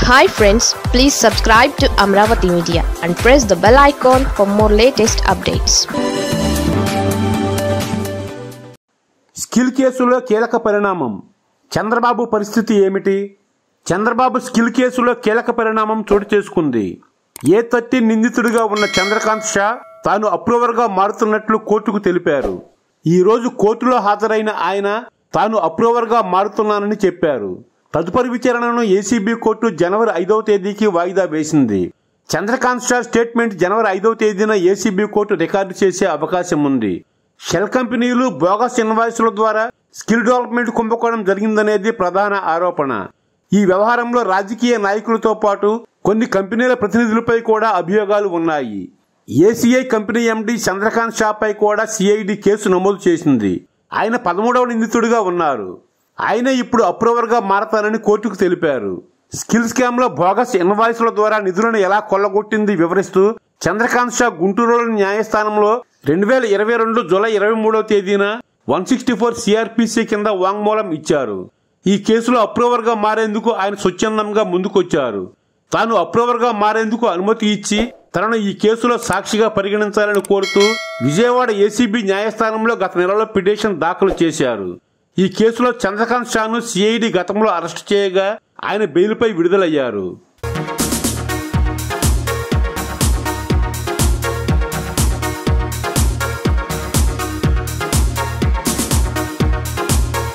hi friends please subscribe to Amaravati media and press the bell icon for more latest updates skill కేసులో కీలక పరిణామం చంద్రబాబు పరిస్థితి ఏమిటి Chandrababu skill కేసులో కీలక పరిణామం చోటు చేసుకుంది ఏ తట్టి నిందితుడిగా ఉన్న చంద్రకాంత్ షా తాను అప్రూవర్గా మారుతున్నట్లు కోర్టుకు తెలిపారు ఈ రోజు కోర్టులో హాజరైన ఆయన తాను అప్రూవర్గా మారుతున్నానని చెప్పారు తదుపరి విచారణను ఏసీబీ కోర్టు జనవరి ఐదవ తేదీకి వాయిదా వేసింది చంద్రకాంత్ షా స్టేట్మెంట్ జనవరి ఐదవ తేదీన ఏసీబీ కోర్టు రికార్డు చేసే అవకాశం ఉంది షెల్ కంపెనీలు బోగస్ ఇన్వాయిస్ల ద్వారా స్కిల్ డెవలప్మెంట్ కుంభకోణం జరిగిందనేది ప్రధాన ఆరోపణ ఈ వ్యవహారంలో రాజకీయ నాయకులతో పాటు కొన్ని కంపెనీల ప్రతినిధులపై కూడా అభియోగాలు ఉన్నాయి ఏసీఐ కంపెనీ ఎండీ చంద్రకాంత్ షాపై కూడా సిఐడి కేసు నమోదు చేసింది ఆయన పదమూడవ నిందితుడిగా ఉన్నారు ఆయన ఇప్పుడు అప్రూవర్గా మారతానని కోర్టుకు తెలిపారు స్కిల్ స్కామ్ లో బోగస్ ఇన్వాయిస్ల ద్వారా నిధులను ఎలా కొల్లగొట్టింది వివరిస్తూ చంద్రకాంత్ షా గుంటూరులోని న్యాయస్థానంలో రెండు వేల ఇరవై రెండు జూలై ఇరవై మూడవ తేదీన వన్ సిక్స్టీ ఫోర్ సిఆర్పిసి కింద వాంగ్మూలం ఇచ్చారు ఈ కేసులో అప్రూవర్ గా మారేందుకు ఆయన స్వచ్ఛందంగా ముందుకొచ్చారు తాను అప్రూవర్ గా మారేందుకు అనుమతి ఇచ్చి తనను ఈ కేసులో సాక్షిగా పరిగణించాలని కోరుతూ విజయవాడ ఏసీబీ న్యాయస్థానంలో గత నెలలో పిటిషన్ దాఖలు చేశారు ఈ కేసులో చంద్రకాంత్ షాను సిఐడి గతంలో అరెస్టు చేయగా ఆయన బెయిల్పై విడుదలయ్యారు